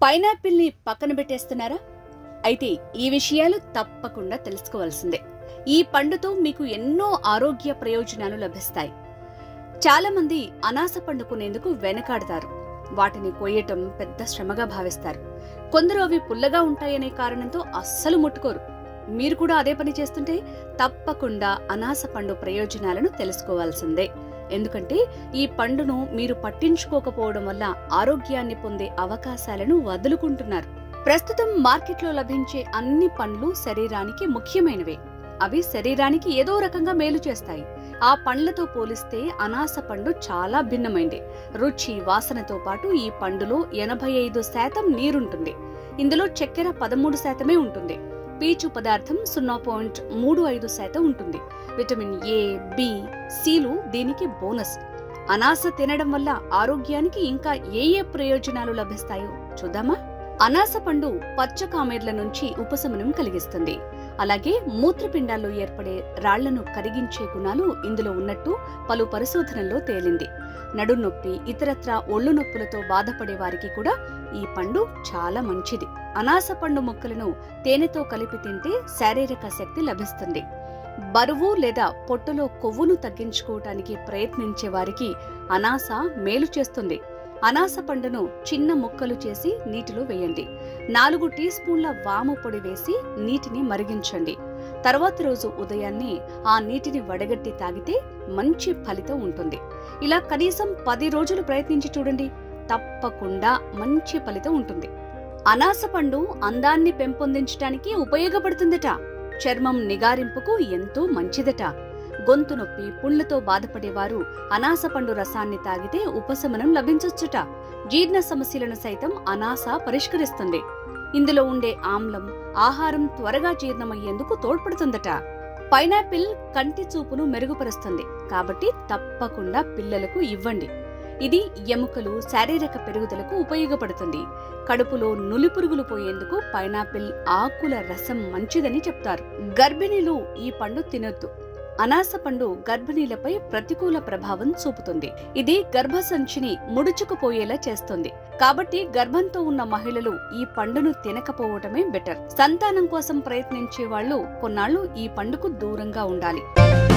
pineapple ని పక్కన పెట్టేస్తున్నారా అయితే ఈ విషయాలు తప్పకుండా తెలుసుకోవాల్సిందే ఈ పండుతో మీకు ఎన్నో ఆరోగ్య ప్రయోజనాలు లభిస్తాయి చాలా మంది అనాస పండు కొనేందుకు వెనకాడతారు వాటిని కొయ్యటం పెద్ద శ్రమగా భావిస్తారు కొందరు అవి పుల్లగా ఉంటాయనే కారణంతో అస్సలు ముట్టుకోరు మీరు కూడా అదే పని చేస్తుంటే తప్పకుండా అనాస పండు ప్రయోజనాలను తెలుసుకోవాల్సిందే ఎందుకంటే ఈ పండును మీరు పట్టించుకోకపోవడం వల్ల ఆరోగ్యాన్ని పొందే అవకాశాలను వదులుకుంటున్నారు ప్రస్తుతం మార్కెట్లో లభించే అన్ని పండ్లు శరీరానికి ముఖ్యమైనవే అవి శరీరానికి ఏదో రకంగా మేలు చేస్తాయి ఆ పండ్లతో పోలిస్తే అనాస పండు చాలా భిన్నమైంది రుచి వాసనతో పాటు ఈ పండులో ఎనభై ఐదు శాతం నీరుంటుంది ఇందులో చక్కెర పదమూడు శాతమే ఉంటుంది పీచు పదార్థం సున్నా పాయింట్ మూడు ఐదు శాతం ఉంటుంది విటమిన్ ఏ బి సిలు దీనికి బోనస్ అనాస తినడం వల్ల ఆరోగ్యానికి ఇంకా ఏ ఏ ప్రయోజనాలు లభిస్తాయో చూద్దామా అనాస పండు పచ్చ కామెర్ల నుంచి ఉపశమనం కలిగిస్తుంది అలాగే మూత్రపిండాల్లో ఏర్పడే రాళ్లను కరిగించే గుణాలు ఇందులో ఉన్నట్టు పలు పరిశోధనల్లో తేలింది నడునొప్పి ఇతరత్రా ఒళ్ళు నొప్పులతో బాధపడే వారికి కూడా ఈ పండు చాలా మంచిది అనాస పండు ముక్కలను తేనెతో కలిపి తింటే శారీరక శక్తి లభిస్తుంది బరువు లేదా పొట్టలో కొవ్వును తగ్గించుకోవటానికి ప్రయత్నించే వారికి అనాస మేలు చేస్తుంది అనాస పండును చిన్న ముక్కలు చేసి నీటిలో వేయండి నాలుగు టీ స్పూన్ల వాము పొడి వేసి నీటిని మరిగించండి తర్వాత రోజు ఉదయాన్నే ఆ నీటిని వడగట్టి తాగితే మంచి ఫలితం ఉంటుంది ఇలా కనీసం పది రోజులు ప్రయత్నించి చూడండి తప్పకుండా మంచి ఫలితం ఉంటుంది అనాస పండు అందాన్ని పెంపొందించడానికి ఉపయోగపడుతుందట చర్మం నిగారింపుకు ఎంతో మంచిదట గొంతు నొప్పి పుళ్లతో బాధపడేవారు అనాస పండు రసాన్ని తాగితే ఉపశమనం లభించొచ్చుట జీర్ణ సమస్యలను సైతం అనాస పరిష్కరిస్తుంది ఇందులో ఉండే ఆమ్లం ఆహారం త్వరగా జీర్ణమయ్యేందుకు తోడ్పడుతుందట పైనాపిల్ కంటి చూపును మెరుగుపరుస్తుంది కాబట్టి తప్పకుండా పిల్లలకు ఇవ్వండి ఇది ఎముకలు శారీరక పెరుగుదలకు ఉపయోగపడుతుంది కడుపులో నులిపురుగులు పోయేందుకు పైనాపిల్ ఆకుల రసం మంచిదని చెప్తారు గర్భిణీలు ఈ పండు తినొద్దు అనాస పండు గర్భిణీలపై ప్రతికూల ప్రభావం చూపుతుంది ఇది గర్భసంచిని ముడుచుకుపోయేలా చేస్తుంది కాబట్టి గర్భంతో ఉన్న మహిళలు ఈ పండును తినకపోవటమే బెటర్ సంతానం కోసం ప్రయత్నించే వాళ్ళు కొన్నాళ్లు ఈ పండుకు దూరంగా ఉండాలి